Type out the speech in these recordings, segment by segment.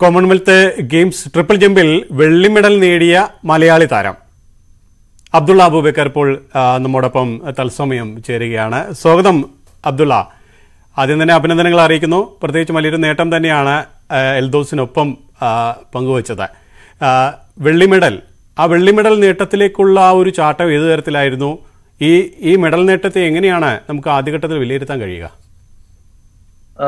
Commonwealth games triple ജമ്പിൽ വെള്ളി medal നേടിയ മലയാളി താരം അബ്ദുള്ള അബൂബക്കർ ഇപ്പോൾ ആ, നമ്മോടൊപ്പം തത്സമയം ചേരുകയാണ് സ്വാഗതം അബ്ദുള്ള ആദ്യം തന്നെ അഭിനന്ദനങ്ങൾ അറിയിക്കുന്നു പ്രത്യേകിച്ച് വലിയൊരു നേട്ടം തന്നെയാണ് ആ, എൽദോസിനൊപ്പം ആ, പങ്കുവച്ചത് ആ, വെള്ളി മെഡൽ ആ വെള്ളി മെഡൽ നേട്ടത്തിലേക്കുള്ള ആ ഒരു ചാട്ടം ഏതു തരത്തിലായിരുന്നു ഈ ഈ മെഡൽ നേട്ടത്തെ എങ്ങനെയാണ് നമുക്ക് ആദ്യഘട്ടത്തിൽ വിലയിരുത്താൻ കഴിയുക ആ,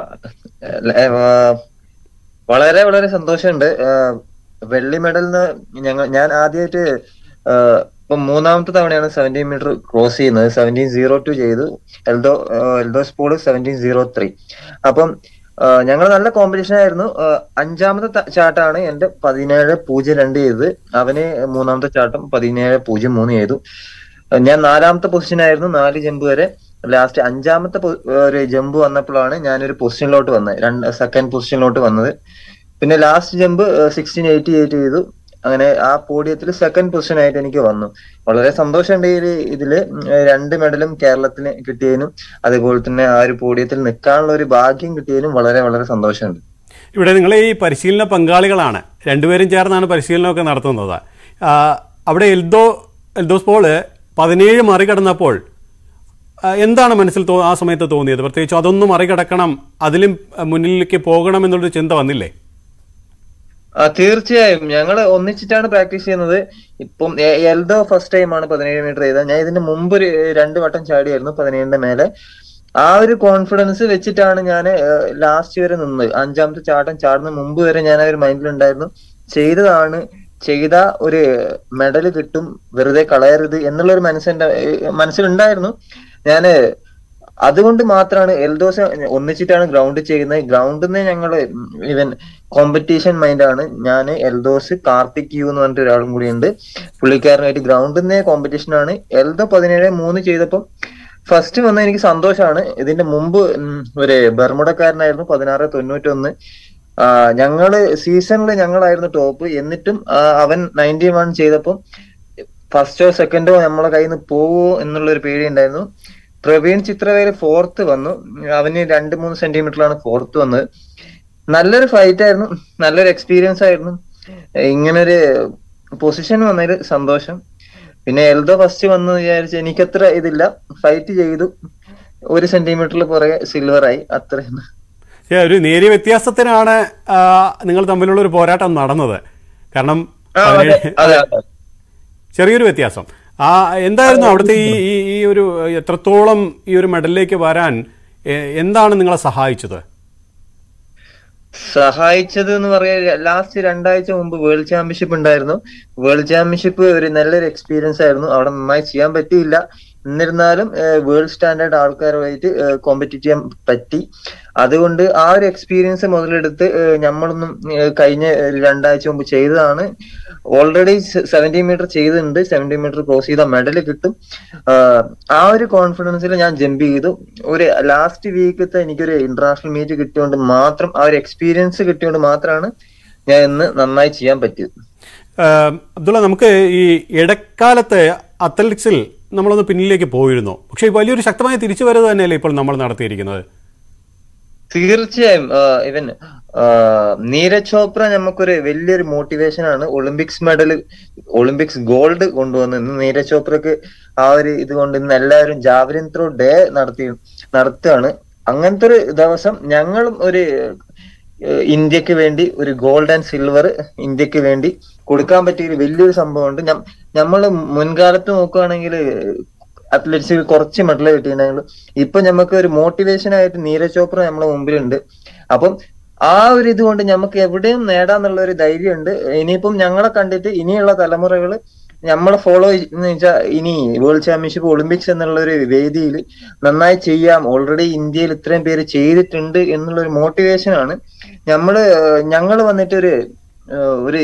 ല- ആ, വളരെ വളരെ സന്തോഷമുണ്ട് ആ, വെള്ളി മെഡലിന് ഞങ്ങൾ ഞാൻ ആദ്യമായിട്ട് ആ, ഇപ്പൊ മൂന്നാമത്തെ തവണയാണ് സെവൻറ്റീൻ മീറ്റർ ക്രോസ് ചെയ്യുന്നത് സെവൻറ്റീൻ സീറോ ടു ചെയ്തു എൽദോ ആ, Eldho sport seventeen zero three അപ്പം ഞങ്ങൾ നല്ല കോമ്പറ്റീഷൻ ആയിരുന്നു ആ, അഞ്ചാമത്തെ ത- ചാട്ടാണ് എന്റെ പതിനേഴ് പൂജ്യം രണ്ട് ചെയ്തത് അവന് മൂന്നാമത്തെ ചാട്ടം പതിനേഴ് പൂജ്യം മൂന്ന് ചെയ്തു ഞാൻ നാലാമത്തെ പൊസിഷൻ ആയിരുന്നു നാല് ജമ്പ് വരെ ലാസ്റ്റ് അഞ്ചാമത്തെ പൊ- ഒരു ജമ്പ് വന്നപ്പോഴാണ് ഞാനൊരു പൊസിഷനിലോട്ട് വന്നത് രണ്ട് സെക്കൻഡ് പൊസിഷനിലോട്ട് വന്നത് പിന്നെ last jump sixteen eighty eight ചെയ്തു അങ്ങനെ ആ പോഡിയത്തിൽ സെക്കൻഡ് പൊസിഷൻ ആയിട്ട് എനിക്ക് വന്നു വളരെ സന്തോഷമുണ്ട് ഈ ഒരു ഇതില് ഉം, രണ്ട് മെഡലും കേരളത്തിന് കിട്ടിയതിനും അതേപോലെ തന്നെ ആ ഒരു പോഡിയത്തിൽ നിൽക്കാനുള്ള ഒരു ഭാഗ്യം കിട്ടിയതിനും വളരെ വളരെ സന്തോഷമുണ്ട് ഇവിടെ നിങ്ങൾ ഈ പരിശീലന പങ്കാളികളാണ് രണ്ടുപേരും ചേർന്നാണ് പരിശീലനമൊക്കെ നടത്തുന്നത് ആ, അവിടെ എൽദോ എൽദോസ് പോള് പതിനേഴ് മറികടന്നപ്പോൾ ആ, എന്താണ് മനസ്സിൽ തോ ആ സമയത്ത് തോന്നിയത് പ്രത്യേകിച്ച് അതൊന്നും മറികടക്കണം അതിലും ആ, മുന്നിലേക്ക് പോകണം എന്നുള്ളൊരു ചിന്ത വന്നില്ലേ ആ തീർച്ചയായും ഞങ്ങൾ ഒന്നിച്ചിട്ടാണ് പ്രാക്ടീസ് ചെയ്യുന്നത് ഇപ്പം എ- എൽദോ ഫസ്റ്റ് ടൈം ആണ് പതിനേഴ് മീറ്റർ ചെയ്തത് ഞാൻ ഇതിന് മുമ്പ് ഒരു രണ്ട് വട്ടം ചാടിയായിരുന്നു പതിനേഴിന്റെ മേലെ ആ ഒരു കോൺഫിഡൻസ് വെച്ചിട്ടാണ് ഞാൻ ലാസ്റ്റ് വരെ നിന്നത് അഞ്ചാമത്തെ ചാട്ടം ചാടുന്ന മുമ്പ് വരെ ഞാൻ ആ ഒരു മൈൻഡിലുണ്ടായിരുന്നു ചെയ്തതാണ് ചെയ്ത ഒരു മെഡൽ കിട്ടും വെറുതെ കളയരുത് എന്നുള്ള ഒരു മനസ്സിന്റെ മനസ്സിലുണ്ടായിരുന്നു ഞാന് അതുകൊണ്ട് മാത്രമാണ് എൽദോസ് ഒന്നിച്ചിട്ടാണ് ഗ്രൗണ്ട് ചെയ്യുന്നത് ഗ്രൗണ്ടിൽ നിന്ന് ഞങ്ങൾ ഇവൻ കോമ്പറ്റീഷൻ മൈൻഡാണ് ഞാൻ എൽദോസ് കാർത്തിക് യു എന്ന് പറഞ്ഞിട്ട് ഒരാളും കൂടി ഉണ്ട് പുള്ളിക്കാരനായിട്ട് ഗ്രൗണ്ടിൽ നിന്നേ കോമ്പറ്റീഷൻ ആണ് എൽദോ പതിനേഴ് മൂന്ന് ചെയ്തപ്പം ഫസ്റ്റ് വന്ന എനിക്ക് സന്തോഷമാണ് ഇതിന്റെ മുമ്പ് ഉം, ഒരു ബർമുടക്കാരനായിരുന്നു പതിനാറ് തൊണ്ണൂറ്റൊന്ന് ആ, ഞങ്ങള് സീസണിൽ ഞങ്ങളായിരുന്നു ടോപ്പ് എന്നിട്ടും ആ, അവൻ നയൻറ്റി വൺ ചെയ്തപ്പം ഫസ്റ്റോ സെക്കൻഡോ നമ്മളെ കയ്യിൽ നിന്ന് പോവോ എന്നുള്ള ഒരു പേടി ഉണ്ടായിരുന്നു പ്രവീൺ ചിത്രവേല് ഫോർത്ത് വന്നു അവന് രണ്ട് മൂന്ന് സെന്റിമീറ്ററിലാണ് ഫോർത്ത് വന്നത് നല്ലൊരു ഫൈറ്റ് ആയിരുന്നു നല്ലൊരു എക്സ്പീരിയൻസ് ആയിരുന്നു ഇങ്ങനൊരു പൊസിഷൻ വന്നതിൽ സന്തോഷം പിന്നെ എൽദോ ഫസ്റ്റ് വന്നു വിചാരിച്ച് എനിക്കത്ര ഇതില്ല ഫൈറ്റ് ചെയ്തു ഒരു സെന്റിമീറ്ററിൽ പുറകെ സിൽവർ ആയി അത്രയും ഏ, ഒരു നേരിയ വ്യത്യാസത്തിനാണ് ആ, നിങ്ങൾ തമ്മിലുള്ള ഒരു പോരാട്ടം നടന്നത് കാരണം ആ, അതെ, പതിനേഴ്- അതെ, അതെ. ചെറിയൊരു വ്യത്യാസം ആ എന്തായിരുന്നു അവിടുത്തെ ഈ ഈ ഈ ഒരു എത്രത്തോളം ഈ ഒരു മെഡലിലേക്ക് വരാൻ എ, എന്താണ് നിങ്ങളെ സഹായിച്ചത് സഹായിച്ചത് എന്ന് പറയാൻ ലാസ്റ്റ് രണ്ടാഴ്ച മുമ്പ് വേൾഡ് ചാമ്പ്യൻഷിപ്പ് ഉണ്ടായിരുന്നു വേൾഡ് ചാമ്പ്യൻഷിപ്പ് ഒരു നല്ലൊരു എക്സ്പീരിയൻസ് ആയിരുന്നു അവിടെ നന്നായി ചെയ്യാൻ പറ്റിയില്ല എന്നിരുന്നാലും വേൾഡ് സ്റ്റാൻഡേർഡ് ആൾക്കാരുമായിട്ട് കോമ്പറ്റീറ്റ് ചെയ്യാൻ പറ്റി അതുകൊണ്ട് ആ ഒരു എക്സ്പീരിയൻസ് മുതലെടുത്ത് ഏഹ്, നമ്മളൊന്നും ഏഹ്, കഴിഞ്ഞ ഒരു രണ്ടാഴ്ച മുമ്പ് ചെയ്തതാണ് ഓൾറെഡി സെവന്റി മീറ്റർ ചെയ്തിട്ടുണ്ട് സെവന്റി മീറ്റർ ക്രോസ് ചെയ്ത മെഡൽ കിട്ടും ആഹ്, ആ ഒരു കോൺഫിഡൻസിൽ ഞാൻ ജമ്പ് ചെയ്തു ഒരു ലാസ്റ്റ് വീക്കത്തെ എനിക്കൊരു ഇന്റർനാഷണൽ മീറ്റ് കിട്ടിയോണ്ട് മാത്രം ആ ഒരു എക്സ്പീരിയൻസ് കിട്ടിയോണ്ട് മാത്രമാണ് ഞാൻ ഇന്ന് നന്നായി ചെയ്യാൻ പറ്റിയത് ഏഹ്, അബ്ദുള്ള നമുക്ക് ഈ ഇടക്കാലത്ത് അത്ലറ്റിക്സിൽ നമ്മളൊന്ന് പിന്നിലേക്ക് പോയിരുന്നു പക്ഷേ ഈ വലിയൊരു ശക്തമായ തിരിച്ചുവരവ് തന്നെയല്ലേ ഇപ്പോൾ നമ്മൾ നടത്തിയിരിക്കുന്നത് തീർച്ചയായും ഇവൻ നീരജ് ചോപ്ര നമുക്കൊരു വലിയൊരു മോട്ടിവേഷൻ ആണ് ഒളിമ്പിക്സ് മെഡൽ ഒളിമ്പിക്സ് ഗോൾഡ് കൊണ്ടുവന്ന് ഇന്ന് നീരജ് ചോപ്രക്ക് ആ ഒരു ഇത് കൊണ്ട് ഇന്ന് എല്ലാവരും ജാവലിൻ ത്രോ ഡേ നടത്തി നടത്തുകയാണ് അങ്ങനത്തെ ഒരു ദിവസം ഞങ്ങളും ഒരു ഏഹ്, ഇന്ത്യക്ക് വേണ്ടി ഒരു ഗോൾഡ് ആൻഡ് സിൽവർ ഇന്ത്യക്ക് വേണ്ടി കൊടുക്കാൻ പറ്റിയ ഒരു വലിയൊരു സംഭവമുണ്ട് നമ്മൾ മുൻകാലത്ത് നോക്കുകയാണെങ്കിൽ അത്ലറ്റ്സിൽ കുറച്ച് മെഡൽ കിട്ടിയിട്ടുണ്ടെങ്കിൽ ഇപ്പൊ നമുക്ക് ഒരു മോട്ടിവേഷൻ ആയിട്ട് നീരജ് ചോപ്ര നമ്മളെ മുമ്പിലുണ്ട് അപ്പം ആ ഒരു ഇത് കൊണ്ട് നമുക്ക് എവിടെയും നേടാന്നുള്ള ഒരു ധൈര്യമുണ്ട് ഇനിയിപ്പം ഞങ്ങളെ കണ്ടിട്ട് ഇനിയുള്ള തലമുറകൾ നമ്മളെ ഫോളോ എന്ന് വെച്ചാൽ ഇനി വേൾഡ് ചാമ്പ്യൻഷിപ്പ് ഒളിമ്പിക്സ് എന്നുള്ള ഒരു വേദിയിൽ നന്നായി ചെയ്യാം ഓൾറെഡി ഇന്ത്യയിൽ ഇത്രയും പേര് ചെയ്തിട്ടുണ്ട് എന്നുള്ള ഒരു മോട്ടിവേഷൻ ആണ് നമ്മള് ഞങ്ങൾ വന്നിട്ട് ഒരു ഏഹ്, ഒരു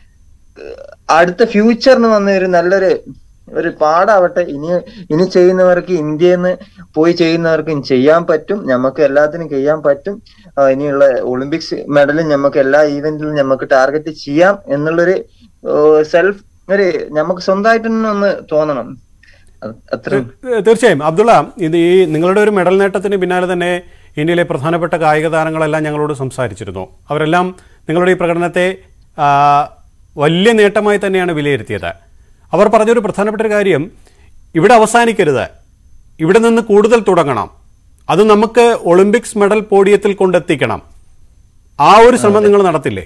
അടുത്ത ഫ്യൂച്ചറിന് വന്ന ഒരു നല്ലൊരു ഒരു പാടാവട്ടെ ഇനി ഇനി ചെയ്യുന്നവർക്ക് ഇന്ത്യയിൽ നിന്ന് പോയി ചെയ്യുന്നവർക്ക് ഇനി ചെയ്യാൻ പറ്റും നമുക്ക് എല്ലാത്തിനും ചെയ്യാൻ പറ്റും ആ, ഇനിയുള്ള ഒളിമ്പിക്സ് മെഡലും നമുക്ക് എല്ലാ ഈവന്റിലും നമുക്ക് ടാർഗറ്റ് ചെയ്യാം എന്നുള്ളൊരു സെൽഫ് ഒരു നമുക്ക് സ്വന്തമായിട്ട് തന്നെ ഒന്ന് തോന്നണം അത് അത്രയും ഏഹ് തീർച്ചയായും അബ്ദുള്ള ഇത് ഈ നിങ്ങളുടെ ഒരു മെഡൽ നേട്ടത്തിന് പിന്നാലെ തന്നെ ഇന്ത്യയിലെ പ്രധാനപ്പെട്ട കായിക താരങ്ങളെല്ലാം ഞങ്ങളോട് സംസാരിച്ചിരുന്നു അവരെല്ലാം നിങ്ങളുടെ ഈ പ്രകടനത്തെ ആ, വലിയ നേട്ടമായി തന്നെയാണ് വിലയിരുത്തിയത് അവർ പറഞ്ഞൊരു പ്രധാനപ്പെട്ട ഒരു കാര്യം ഇവിടെ അവസാനിക്കരുത് ഇവിടെ നിന്ന് കൂടുതൽ തുടങ്ങണം അത് നമുക്ക് ഒളിമ്പിക്സ് മെഡൽ പോഡിയത്തിൽ കൊണ്ടെത്തിക്കണം ആ ഒരു ശ്രമം നിങ്ങൾ നടത്തില്ലേ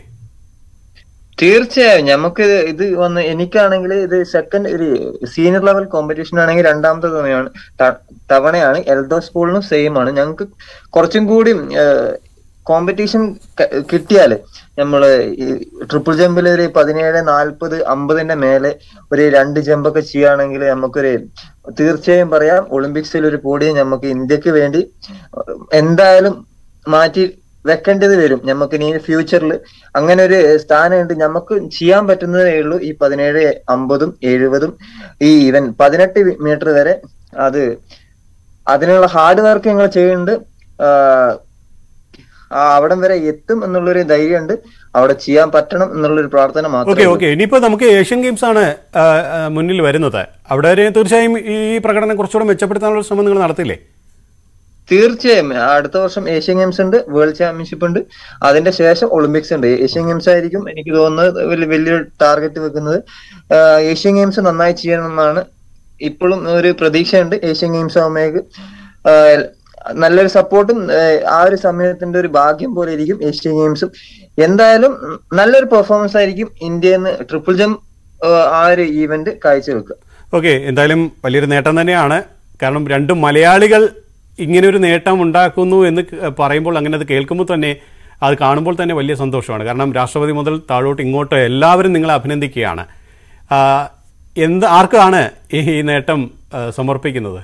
തീർച്ചയായും നമുക്ക് ഇത് വന്ന് എനിക്കാണെങ്കിൽ ഇത് സെക്കൻഡ് ഒരു സീനിയർ ലെവൽ കോമ്പറ്റീഷൻ ആണെങ്കിൽ രണ്ടാമത്തെ തവണയാണ് ത- തവണയാണ് എൽദോ സ്കൂളിനും സെയിം ആണ് ഞങ്ങൾക്ക് കുറച്ചും കൂടി കോമ്പറ്റീഷൻ കിട്ടിയാല് നമ്മള് ഈ ട്രിപ്പിൾ ജമ്പിൽ ഒരു പതിനേഴ് നാൽപ്പത് അമ്പതിന്റെ മേലെ ഒരു രണ്ട് ജമ്പൊക്കെ ചെയ്യുകയാണെങ്കിൽ നമുക്കൊരു തീർച്ചയായും പറയാം ഒളിമ്പിക്സിൽ ഒരു പോഡിയം നമുക്ക് ഇന്ത്യക്ക് വേണ്ടി എന്തായാലും മാറ്റി വെക്കേണ്ടത് വരും നമുക്ക് ഇനി ഫ്യൂച്ചറിൽ അങ്ങനെ ഒരു സ്ഥാനമുണ്ട് നമുക്ക് ചെയ്യാൻ പറ്റുന്നതേ ഉള്ളൂ ഈ പതിനേഴ് അമ്പതും എഴുപതും ഈ ഈവൻ പതിനെട്ട് മീറ്റർ വരെ അത് അതിനുള്ള ഹാർഡ് വർക്ക് ഞങ്ങൾ ചെയ്യുന്നുണ്ട് ആഹ് ആ അവിടം വരെ എത്തും എന്നുള്ളൊരു ധൈര്യമുണ്ട് അവിടെ ചെയ്യാൻ പറ്റണം എന്നുള്ളൊരു പ്രാർത്ഥന ഓക്കെ മാത്രമേ ഓക്കെ ഇനിയിപ്പോൾ നമുക്ക് ഏഷ്യൻ ഗെയിംസ് ആണ് ആ, ആ, മുന്നിൽ വരുന്നത് അവിടെ ഒരു തീർച്ചയായും ഈ പ്രകടനം കുറച്ചുകൂടെ മെച്ചപ്പെടുത്താനുള്ള ശ്രമം നിങ്ങൾ നടത്തില്ലേ തീർച്ചയായും അടുത്ത വർഷം ഏഷ്യൻ ഗെയിംസ് ഉണ്ട് വേൾഡ് ചാമ്പ്യൻഷിപ്പ് ഉണ്ട് അതിന്റെ ശേഷം ഒളിമ്പിക്സ് ഉണ്ട് ഏഷ്യൻ ഗെയിംസ് ആയിരിക്കും എനിക്ക് തോന്നുന്നത് വലിയ വലിയൊരു ടാർഗറ്റ് വെക്കുന്നത് ആഹ് ഏഷ്യൻ ഗെയിംസ് നന്നായി ചെയ്യണമെന്നാണ് ഇപ്പോഴും ഒരു പ്രതീക്ഷയുണ്ട് ഏഷ്യൻ ഗെയിംസ് ആകുമ്പോഴേക്ക് ആഹ് നല്ലൊരു സപ്പോർട്ടും ആ ഒരു സമയത്തിന്റെ ഒരു ഭാഗ്യം പോലെ ഇരിക്കും ഏഷ്യൻ ഗെയിംസും എന്തായാലും നല്ലൊരു പെർഫോമൻസ് ആയിരിക്കും ഇന്ത്യയിൽ നിന്ന് ട്രിപ്പിൾ ജംപ് ആ ഒരു ഈവന്റ് കാഴ്ചവെക്കുക ഓക്കെ എന്തായാലും വലിയൊരു നേട്ടം തന്നെയാണ് കാരണം രണ്ട് മലയാളികൾ ഇങ്ങനെ ഒരു നേട്ടം ഉണ്ടാക്കുന്നു എന്ന് ക- പറയുമ്പോൾ അങ്ങനെ അത് കേൾക്കുമ്പോൾ തന്നെ അത് കാണുമ്പോൾ തന്നെ വലിയ സന്തോഷമാണ് കാരണം രാഷ്ട്രപതി മുതൽ താഴോട്ട് ഇങ്ങോട്ട് എല്ലാവരും നിങ്ങളെ അഭിനന്ദിക്കുകയാണ് ആ, എന്ത് ആർക്കാണ് ഈ ഈ നേട്ടം ആ, സമർപ്പിക്കുന്നത്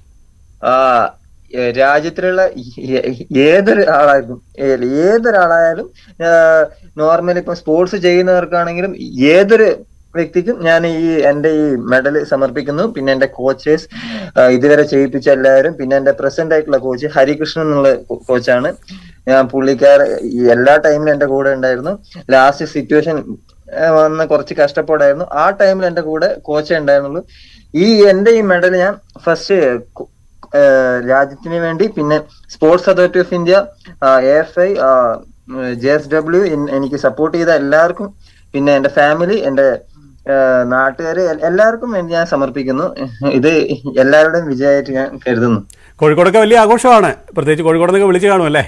ആ ഏ- രാജ്യത്തിലുള്ള ഏ- ഏതൊരു ആളായാലും ഏ- ഏതൊരാളായാലും നോർമലി ഇപ്പൊ സ്പോർട്സ് ചെയ്യുന്നവർക്കാണെങ്കിലും ഏതൊരു വ്യക്തിക്കും ഞാൻ ഈ എന്റെ ഈ മെഡൽ സമർപ്പിക്കുന്നു പിന്നെ എന്റെ കോച്ചേഴ്സ് ഇതുവരെ ചെയ്യിപ്പിച്ച എല്ലാവരും പിന്നെ എന്റെ പ്രസന്റ് ആയിട്ടുള്ള കോച്ച് ഹരികൃഷ്ണൻ എന്നുള്ള കോച്ചാണ് ഞാൻ പുള്ളിക്കാർ ഈ എല്ലാ ടൈമിലും എന്റെ കൂടെ ഉണ്ടായിരുന്നു ലാസ്റ്റ് സിറ്റുവേഷൻ വന്ന് കുറച്ച് കഷ്ടപ്പാടായിരുന്നു ആ ടൈമിൽ എന്റെ കൂടെ കോച്ചേ ഉണ്ടായിരുന്നുള്ളൂ ഈ എന്റെ ഈ മെഡൽ ഞാൻ ഫസ്റ്റ് രാജ്യത്തിന് വേണ്ടി പിന്നെ sports authority of India A F I J S W എനിക്ക് സപ്പോർട്ട് ചെയ്ത എല്ലാവർക്കും പിന്നെ എന്റെ ഫാമിലി എന്റെ നാട്ടുകാര് എൽ- എല്ലാവർക്കും വേണ്ടി ഞാൻ സമർപ്പിക്കുന്നു ഇത് എല്ലാവരുടെയും വിജയമായിട്ട് ഞാൻ കരുതുന്നു കോഴിക്കോടൊക്കെ വലിയ ആഘോഷമാണ് പ്രത്യേകിച്ച് കോഴിക്കോട് നിന്നൊക്കെ വിളിച്ചു കാണുമല്ലേ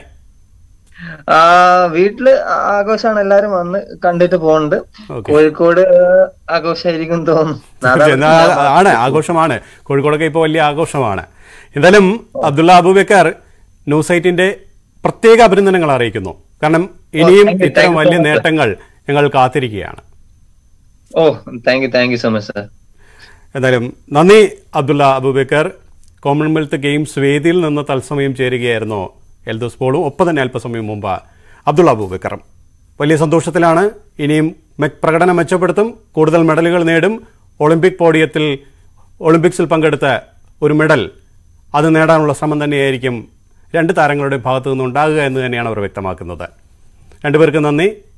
ആ വീട്ടില് ആഘോഷമാണ് എല്ലാരും വന്ന് കണ്ടിട്ട് പോകുന്നുണ്ട് Okay. കോഴിക്കോട് ആഘോഷമായിരിക്കും തോന്നുന്നു എന്നാ, ആണ് ആഘോഷമാണ് കോഴിക്കോടൊക്കെ ഇപ്പോൾ വലിയ ആഘോഷമാണ് എന്തായാലും അബ്ദുള്ള അബൂബക്കർ ന്യൂസ് സൈറ്റിന്റെ പ്രത്യേക അഭിനന്ദനങ്ങൾ അറിയിക്കുന്നു കാരണം ഇനിയും thank you, ഇത്തരം thank you വലിയ so much, sir. നേട്ടങ്ങൾ ഞങ്ങൾ കാത്തിരിക്കുകയാണ് ഓ thank you thank you so much sir എന്തായാലും നന്ദി അബ്ദുള്ള അബൂബക്കർ കോമൺവെൽത്ത് ഗെയിംസ് വേദിയിൽ നിന്ന് തത്സമയം ചേരുകയായിരുന്നു എൽദോസ് പോളും ഒപ്പം തന്നെ അല്പസമയം മുമ്പ് അബ്ദുള്ള അബൂബക്കറും വലിയ സന്തോഷത്തിലാണ് ഇനിയും മെ- പ്രകടനം മെച്ചപ്പെടുത്തും കൂടുതൽ മെഡലുകൾ നേടും ഒളിമ്പിക് പോഡിയത്തിൽ ഒളിമ്പിക്സിൽ പങ്കെടുത്ത ഒരു മെഡൽ അത് നേടാനുള്ള ശ്രമം തന്നെയായിരിക്കും രണ്ട് താരങ്ങളുടെ ഭാഗത്തു നിന്നുണ്ടാകുക എന്ന് തന്നെയാണ് അവർ വ്യക്തമാക്കുന്നത് രണ്ടുപേർക്കും നന്ദി